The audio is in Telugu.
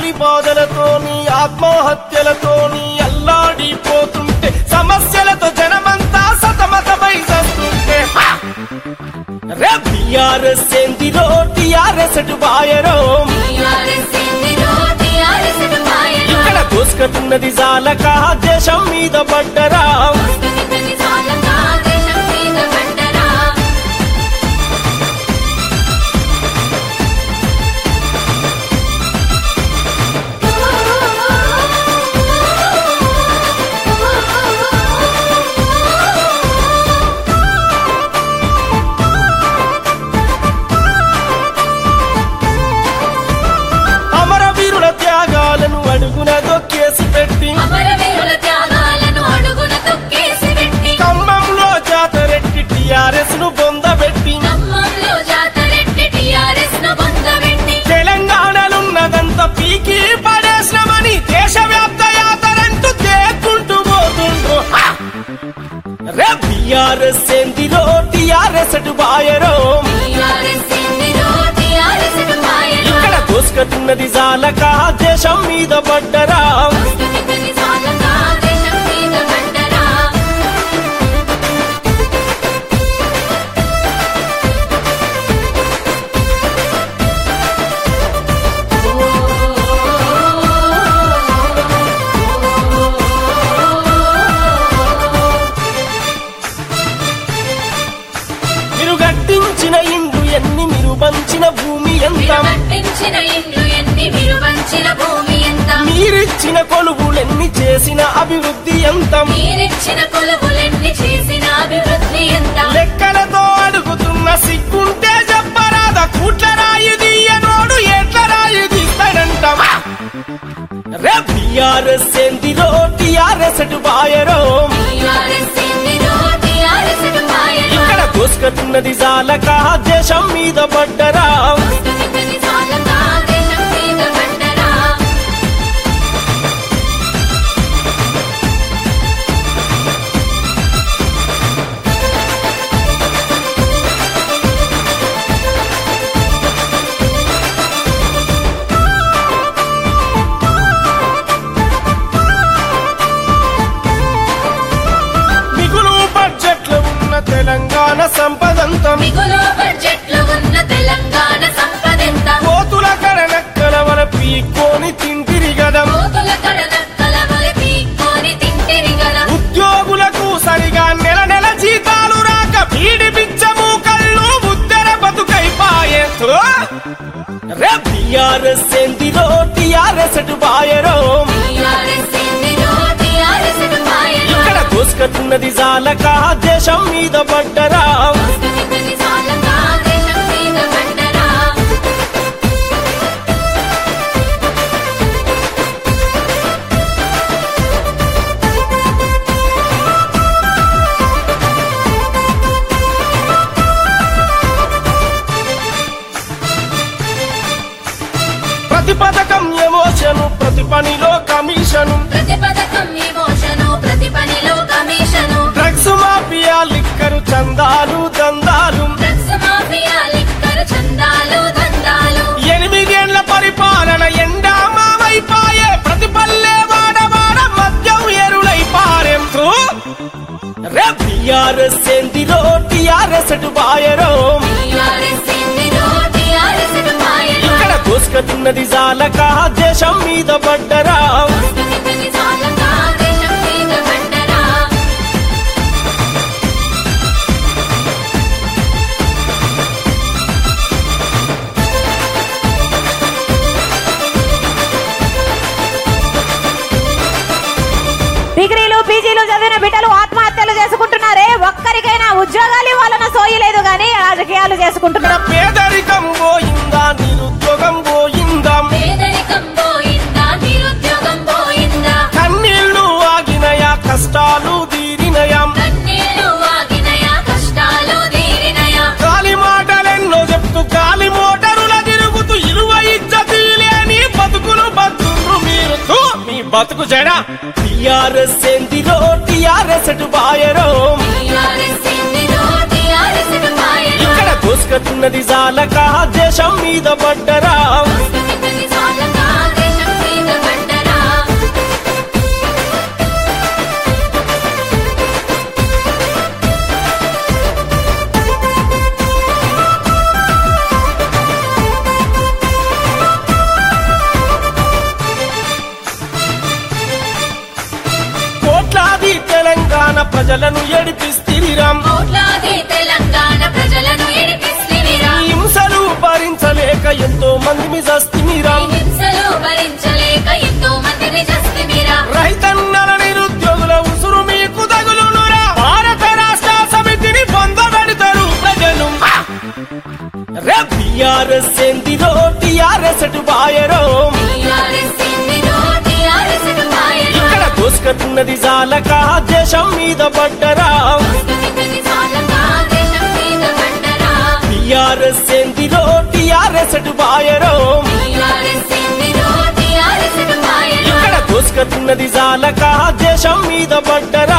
ఆకలి బాధలతోని ఆత్మహత్యలతోని అల్లాడిపోతుంటే సమస్యలతో జనమంతా సతమతమై చేస్తుంటే రే బిఆర్ఎస్ ఏందిరో టిఆర్ఎస్ అటు బాయరో టీఆర్ఎస్ ఏందిరో, టీఆర్ఎస్ అటు పాయరో. ఇక్కడ దోసుకుతున్నది జాలక దేశం మీద పడ్డరా వస్తున్నది చాలక దేశం మీద పడ్డరా. అమరవీరుల త్యాగాలను అడుగున దొక్కేసి పెట్టి అమరవీరుల త్యాగాలను అడుగున తొక్కేసి పెట్టి ఖమ్మంలో జాతరెట్టి టిఆర్ఎస్ ను బొందబెట్టి ఖమ్మంలో జాతరెట్టి టీఆర్ఎస్ ను పొందబెట్టి తెలంగాణలున్నదంతా పీకి పడేసినమని దేశవ్యాప్త యాతరంటూ తేకుంటూ పోతుండ్రు హా! రే బిఆర్ఎస్ ఏందిరో టిఆర్ఎస్ అటు బాయరో టీఆర్ఎస్ ఏందిరో, టీఆర్ఎస్ అటు పాయరో. ఇక్కడ దోసుకుతున్నది జాలక దేశం మీద పడ్డరా వస్తున్నది చాలక దేశం మీద పడ్డరా. మీరు గట్టించిన ఇండ్లు ఎన్ని మీరు పంచిన భూమి ఎంత మీరు కట్టించిన ఇండ్లు ఎన్ని మీరు వంచిన భూమి ఎంత మీరిచ్చిన కొలువులెన్ని చేసిన అభివృద్ధి ఎంత మీరిచ్చిన కొలువులెన్ని చేసిన అభివృద్ధి ఎంత లెక్కలతో అడుగుతున్న సిగ్గుంటే చెప్పరాదా కూట్ల రాయి తీయనోడు ఎట్ల రాయి తీస్తాడంట రే బిఆర్ఎస్ ఏందిరో టిఆర్ఎస్ అటు బాయరో టీఆర్ఎస్ ఏందిరో, టీఆర్ఎస్ అటు పాయరో. ఇక్కడ దోసుకుతున్నది జాలక దేశం మీద పడ్డరా వస్తున్నది చాలక దేశం మీద పడ్డరా. మిగులు బడ్జెట్లు ఉన్న తెలంగాణ సంపదంతా మిగులు బడ్జెట్లు ఉన్న తెలంగాణ సంపదెంత కోతుల కడనక్కల వల పీక్కొని తింటిరి గదా కోతుల కడనక్కల వలె పీక్కొని తింటిరి గదా. ఉద్యోగులకు సరిగా నెల నెల జీతాలు రాక బీడి బిచ్చము కళ్ళు ముద్దర బతుకైపాయే తో! రే బిఆర్ఎస్ ఏందిరో టిఆర్ఎస్ అటు బాయరో టీఆర్ఎస్ ఏందిరో, టీఆర్ఎస్ అటు పాయరో. ఇక్కడ దోసుకుతున్నది జాలక దేశం మీద పడ్డరా వస్తున్నది చాలక దేశం మీద పడ్డరా. ప్రతి పథకం ఎమోషను ప్రతి పనిలో కమిషను ప్రతి పథకం ఎమోషను ప్రతి పనిలో కమిషను డ్రగ్స్ మాఫియా లిక్కరు చందాలు దందాలు డ్రగ్స్ మాఫియా లిక్కర్ చందాలు దందాలు ఎనిమిదేళ్ల పరిపాలన ఎండా మావైపాయే ప్రతి పల్లె వాడవాడ మద్యం ఎరులైపారెం త్రూ రే బిఆర్ఎస్ ఏందిరో టిఆర్ఎస్ అటు బాయరో టీఆర్ఎస్ ఏందిరో, టీఆర్ఎస్ అటు పాయరో. ఇక్కడ దోసుకుతున్నది జాలక దేశం మీద పడ్డరా వస్తున్నది చాలక దేశం మీద పడ్డరా. డిగ్రీలు పీజీలు చదివిన బిడ్డలు ఆత్మహత్యలు చేసుకుంటున్నారే ఒక్కరికైనా ఉద్యోగాలు ఇవ్వాలన్న సోయి లేదు గానీ రాజకీయాలు ఇక్కడ చేసుకుంటున్నారు పేదరికం పోయిందా నిరుద్యోగం పోయిందా పేదరికం పోయిందా నిరుద్యోగం పోయిందా కన్నీళ్లు ఆగినయా కష్టాలు తీరినయా కన్నీళ్లు ఆగినయా కష్టాలు తీరినయా గాలి మాటలెన్నో చెప్తూ గాలి మోటరుల తిరుగుతూ ఇలువ ఇజ్జతి లేని బతుకులు బతుకులు మీరు తూ, మీ బతుకు జడ టిఆర్ఎస్ ఏందిరో టిఆర్ఎస్ అటు బాయరో టీఆర్ఎస్ ఏందిరో, టీఆర్ఎస్ అటు పాయరో. ఇక్కడ దోసుకుతున్నది జాలక దేశం మీద పడ్డరా వస్తున్నది చాలక దేశం ప్రజలను ఏడిపిస్తివిరా కోట్లాది తెలంగాణ ప్రజలను ఏడిపిస్తివిరా హింసలు భరించలేక ఎంతో మంది మిజస్తిమిరా ఈ హింసలు భరించలేక ఎంతో మందిని చస్తివిరా రైతన్నల నిరుద్యోగుల ఉసురు మీకు తగులునురా భారత రాష్ట్ర సమితిని పొందబెడతారు ప్రజలు రే బిఆర్ఎస్ ఏందిరో టిఆర్ఎస్ అటు బాయరో టీఆర్ఎస్ ఇందిరో, టీఆర్ఎస్ కు మాయరో. ఇక్కడ దోసుకతున్నది జాలక దేశం మీద పడ్డరా దోసుకుతిన్నది చాలకా దేశం మీద పడ్డరా. బిఆర్ఎస్ ఏందిరో టిఆర్ఎస్ అటు బాయరో టీఆర్ఎస్ ఇందిరో, టీఆర్ఎస్ కు మాయరో. ఇక్కడ దోసుకతున్నది జాలక దేశం మీద పడ్డరా